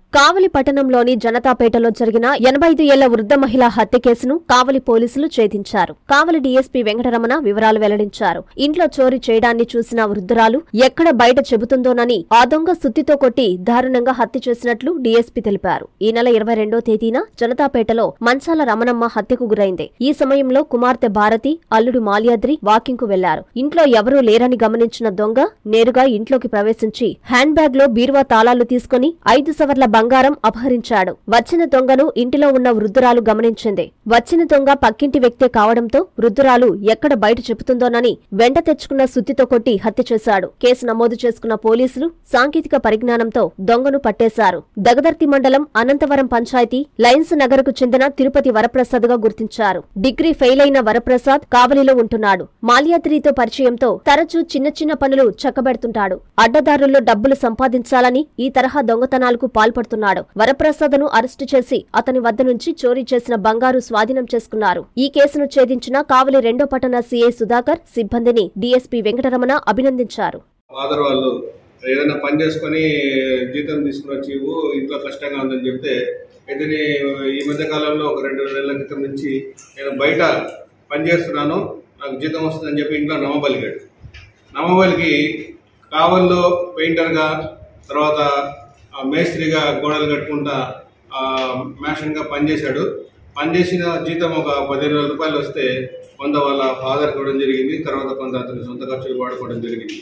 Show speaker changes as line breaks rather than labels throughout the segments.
కావలి పట్టణంలోని జనతాపేటలో జరిగిన ఎనభై ఐదు ఏళ్ల వృద్ధ మహిళ హత్య కేసును కావలి పోలీసులు ఛేదించారు కావలి డీఎస్పీ వెంకటరమణ వివరాలు వెల్లడించారు ఇంట్లో చోరీ చేయడాన్ని చూసిన వృద్ధురాలు ఎక్కడ బయట చెబుతుందోనని ఆ దొంగ సుత్తితో కొట్టి దారుణంగా హత్య చేసినట్లు డీఎస్పీ తెలిపారు ఈ నెల ఇరవై రెండో తేదీన జనతాపేటలో మంచాల రమణమ్మ హత్యకు గురైంది ఈ సమయంలో కుమార్తె భారతి అల్లుడు మాల్యాద్రి వాకింగ్ కు వెళ్లారు ఇంట్లో ఎవరూ లేరని గమనించిన దొంగ నేరుగా ఇంట్లోకి ప్రవేశించి హ్యాండ్ బ్యాగ్ లో బీరువా తాళాలు తీసుకుని ఐదు సవర్ల బంగారం అపహరించాడు వచ్చిన దొంగను ఇంటిలో ఉన్న వృద్ధురాలు గమనించింది వచ్చిన దొంగ పక్కింటి వ్యక్తే కావడంతో వృద్ధురాలు ఎక్కడ బయట చెబుతుందోనని వెంట తెచ్చుకున్న సుత్తితో కొట్టి హత్య చేశాడు కేసు నమోదు చేసుకున్న పోలీసులు సాంకేతిక పరిజ్ఞానంతో దొంగను పట్టేశారు దగదర్తి మండలం అనంతవరం పంచాయతీ లయన్స్ నగర్కు చెందిన తిరుపతి వరప్రసాద్ గా గుర్తించారు డిగ్రీ ఫెయిల్ అయిన వరప్రసాద్ కావలిలో ఉంటున్నాడు మాల్యాద్రితో పరిచయంతో తరచూ చిన్న చిన్న పనులు చక్కబెడుతుంటాడు అడ్డదారుల్లో డబ్బులు సంపాదించాలని ఈ తరహా దొంగతనాలకు పాల్పడుతున్నాడు వరప్రసాద్ను అరెస్టు చేసి అతని వద్ద నుంచి చోరీ చేసిన బంగారు స్వాధీనం చేసుకున్నారు ఈ కేసును ఛేదించిన కావలి రెండో పట్టణ సీఐ సుధాకర్ సిబ్బందిని డీఎస్పీ వెంకటరమణ అభినందించారు
ఫాదర్ వాళ్ళు ఏదైనా పని చేసుకొని జీతం తీసుకుని వచ్చి ఇవ్వు ఇంట్లో కష్టంగా ఉందని చెప్తే ఇతని ఈ మధ్య కాలంలో ఒక రెండు నెలల క్రితం నుంచి నేను బయట పని చేస్తున్నాను నాకు జీతం వస్తుందని చెప్పి ఇంట్లో నమ్మబలిగాడు నమ్మబలికి కావల్లో పెయింటర్గా తర్వాత ఆ, మేస్త్రిగా గోడలు కట్టుకుంటా ఆ, మ్యాషన్గా పనిచేశాడు పనిచేసిన జీతం ఒక పదిహేను వేల రూపాయలు వస్తే కొంత వాళ్ళ ఫాదర్ ఇవ్వడం జరిగింది తర్వాత కొంత అతని సొంత ఖర్చులు వాడుకోవడం జరిగింది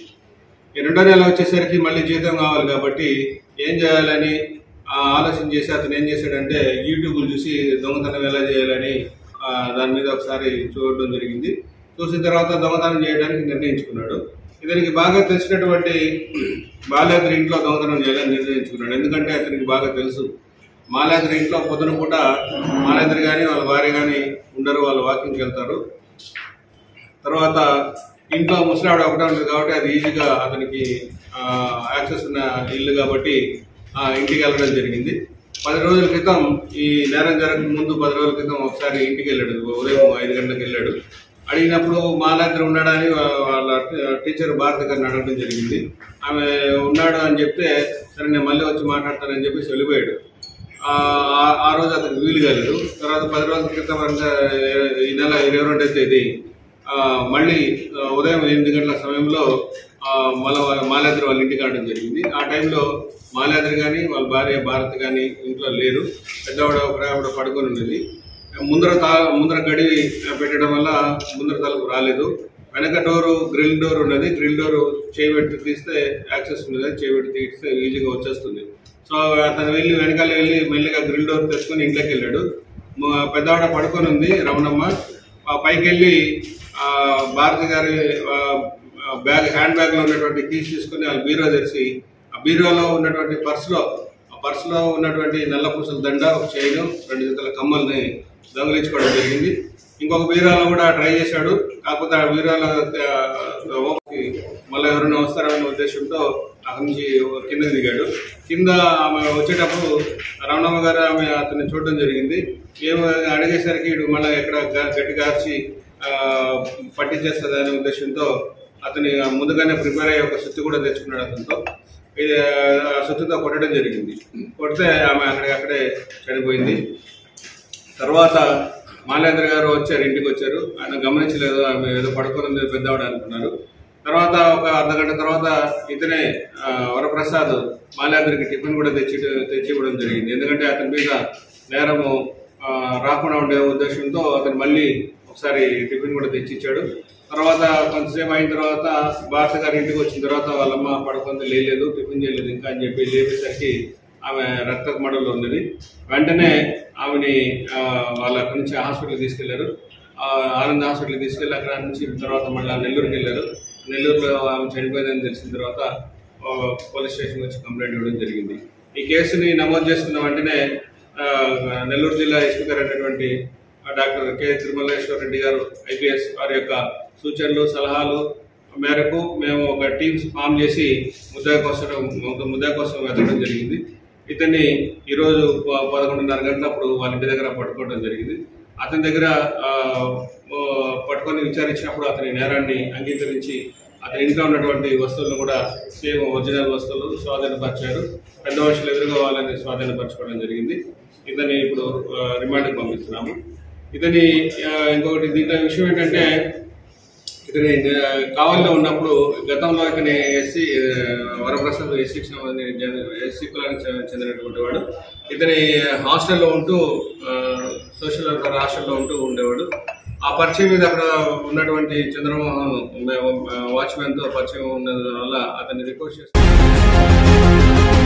ఈ రెండో నెల వచ్చేసరికి మళ్ళీ జీతం కావాలి కాబట్టి ఏం చేయాలని ఆ, ఆలోచన చేసి అతను ఏం చేశాడంటే యూట్యూబ్లు చూసి దొంగతనం ఎలా చేయాలని ఆ, దాని మీద ఒకసారి చూడడం జరిగింది చూసిన తర్వాత దొంగతనం చేయడానికి నిర్ణయించుకున్నాడు ఇతనికి బాగా తెలిసినటువంటి బాల్యాద్రి ఇంట్లో దొంగతనం చేయాలని నిర్ణయించుకున్నాడు ఎందుకంటే అతనికి బాగా తెలుసు మాలాద్రి ఇంట్లో పొద్దున పూట మాలాద్రి కానీ వాళ్ళ భార్య కానీ ఉండరు వాళ్ళు వాకింగ్కి వెళ్తారు తర్వాత ఇంట్లో ముసలాడు ఒకటే ఉంటుంది కాబట్టి అది ఈజీగా అతనికి ఆ, యాక్సెస్ ఉన్న ఇల్లు కాబట్టి ఆ, ఇంటికి వెళ్ళడం జరిగింది పది రోజుల క్రితం ఈ నేరం జరగక ముందు పది రోజుల క్రితం ఒకసారి ఇంటికి వెళ్ళాడు ఉదయం ఐదు గంటలకు వెళ్ళాడు అడిగినప్పుడు మా దగ్గర ఉన్నాడని వా- వాళ్ళ టీచర్ భారతి గారిని అడగడం జరిగింది ఆమె ఉన్నాడు అని చెప్తే సరే నేను మళ్ళీ వచ్చి మాట్లాడతానని చెప్పేసి వెళ్ళిపోయాడు ఆ ఆ- ఆ రోజు అతనికి వీలు కాలేదు తర్వాత పది రోజుల క్రితం అంటే ఈ నెల ఇరవై రెండో తేదీ ఆ, మళ్ళీ ఆ, ఉదయం ఎనిమిది గంటల సమయంలో ఆ, మళ్ళీ మాలాద్రి వాళ్ళ ఇంటికి రావడం జరిగింది ఆ టైంలో మాలాద్రి కానీ వాళ్ళ భార్య భారత్ కానీ ఇంట్లో లేరు పెద్దవాడు ఒక ఆవిడ పడుకొని ఉన్నది ముందర తా ముందర గడి పెట్టడం వల్ల ముందర తలుపు రాలేదు వెనక డోరు గ్రిల్ డోర్ ఉన్నది గ్రిల్ డోర్ చేయబెట్టి తీస్తే యాక్సెస్ ఉన్నది చేయబెట్టి తీస్తే ఈజీగా వచ్చేస్తుంది సో అతను వెళ్ళి వెనకాల వెళ్ళి మెల్లిగా గ్రిల్ డోర్ తెచ్చుకొని ఇంట్లోకి వెళ్ళాడు మ- పెద్దవాడ పడుకొని ఉంది రమణమ్మ ఆ పైకి వెళ్ళి ఆ, భారతి గారి ఆ, బ్యాగ్ హ్యాండ్ బ్యాగ్ లో ఉన్నటువంటి కీస్ తీసుకుని వాళ్ళ బీరో తెరిచి ఆ బీరోలో ఉన్నటువంటి పర్సులో ఆ పర్సులో ఉన్నటువంటి నల్ల పూసల దండ ఒక చైన్ రెండు జతల కమ్మల్ని దొంగిలించుకోవడం జరిగింది ఇంకొక బీరాలో కూడా ట్రై చేశాడు కాకపోతే ఆ బీరాలో మళ్ళీ ఎవరైనా వస్తారనే ఉద్దేశంతో అక్కడి నుంచి కిందకి దిగాడు కింద ఆమె వచ్చేటప్పుడు రమణమ్మ గారు ఆమె అతన్ని చూడడం జరిగింది ఏమో అడిగేసరికి వీడు మళ్ళీ ఎక్కడ గ- గట్టి కార్చి ఆ, పట్టించేస్తుంది అనే ఉద్దేశంతో అతని ముందుగానే ప్రిపేర్ అయ్యి ఒక సుత్తి కూడా తెచ్చుకున్నాడు అతనితో ఇది ఆ సుత్తితో కొట్టడం జరిగింది కొడితే ఆమె అక్కడికి అక్కడే చనిపోయింది తర్వాత మాలేంద్ర గారు వచ్చారు ఇంటికి వచ్చారు ఆయన గమనించలేదు ఆమె ఏదో పడుకొని ఉంది పెద్దవాడు అనుకున్నారు తర్వాత ఒక అర్ధ గంట తర్వాత ఇతనే ఆ, వరప్రసాద్ మాలేంద్రకి టిఫిన్ కూడా తెచ్చి తెచ్చి ఇవ్వడం జరిగింది ఎందుకంటే అతని మీద నేరము ఆ, రాకుండా ఉండే ఉద్దేశంతో అతను మళ్ళీ ఒకసారి టిఫిన్ కూడా తెచ్చి ఇచ్చాడు తర్వాత కొంతసేపు అయిన తర్వాత భారత గారి ఇంటికి వచ్చిన తర్వాత వాళ్ళమ్మ పడుకుంది లేలేదు టిఫిన్ చేయలేదు ఇంకా అని చెప్పి లేపేసరికి ఆమె రక్త మడులో ఉన్నది వెంటనే ఆమెని ఆ, వాళ్ళ అక్కడి నుంచి హాస్పిటల్కి తీసుకెళ్లారు ఆ, ఆనంద్ హాస్పిటల్కి తీసుకెళ్ళి అక్కడ నుంచి తర్వాత మళ్ళీ నెల్లూరుకి వెళ్ళారు నెల్లూరులో ఆమె చనిపోయిందని తెలిసిన తర్వాత ఆ, పోలీస్ స్టేషన్ వచ్చి కంప్లైంట్ ఇవ్వడం జరిగింది ఈ కేసుని నమోదు చేసుకున్న వెంటనే ఆ, నెల్లూరు జిల్లా ఎస్పీ గారు అయినటువంటి ఆ, డాక్టర్ కె తిరుమలేశ్వర రెడ్డి గారు ఐపీఎస్ వారి యొక్క సూచనలు సలహాలు మేరకు మేము ఒక టీమ్స్ ఫామ్ చేసి ముద్దా కోసం ముద్దా కోసం వెతకడం జరిగింది ఇతన్ని ఈరోజు ప- పదకొండున్నర గంటలప్పుడు వాళ్ళ ఇంటి దగ్గర పట్టుకోవడం జరిగింది అతని దగ్గర ఆ, ఓ, పట్టుకొని విచారించినప్పుడు అతని నేరాన్ని అంగీకరించి అతని ఇంట్లో ఉన్నటువంటి వస్తువులను కూడా సేమ్ ఒరిజినల్ వస్తువులు స్వాధీనపరిచారు పెద్ద మనుషులు ఎదురుగా వాళ్ళని స్వాధీనపరచుకోవడం జరిగింది ఇతని ఇప్పుడు ఆ, రిమాండ్కి పంపిస్తున్నాము ఇతని ఆ, ఇంకొకటి దీంట్లో విషయం ఏంటంటే ఇతని ఆ, కావలిలో ఉన్నప్పుడు గతంలో ఇతని ఎస్సీ ఆ, వరప్రసాద్ ఎస్సీకి సంబంధించిన ఎస్సీ కులానికి చె- చెందినటువంటి వాడు ఇతని హాస్టల్లో ఉంటూ ఆ, సోషల్ వెల్ఫేర్ హాస్టల్లో ఉంటూ ఉండేవాడు ఆ పరిచయం మీద అక్కడ ఉన్నటువంటి చంద్రమోహన్ వాచ్మెన్తో పరిచయం ఉన్నందు వల్ల అతన్ని రిక్వెస్ట్ చేస్తాను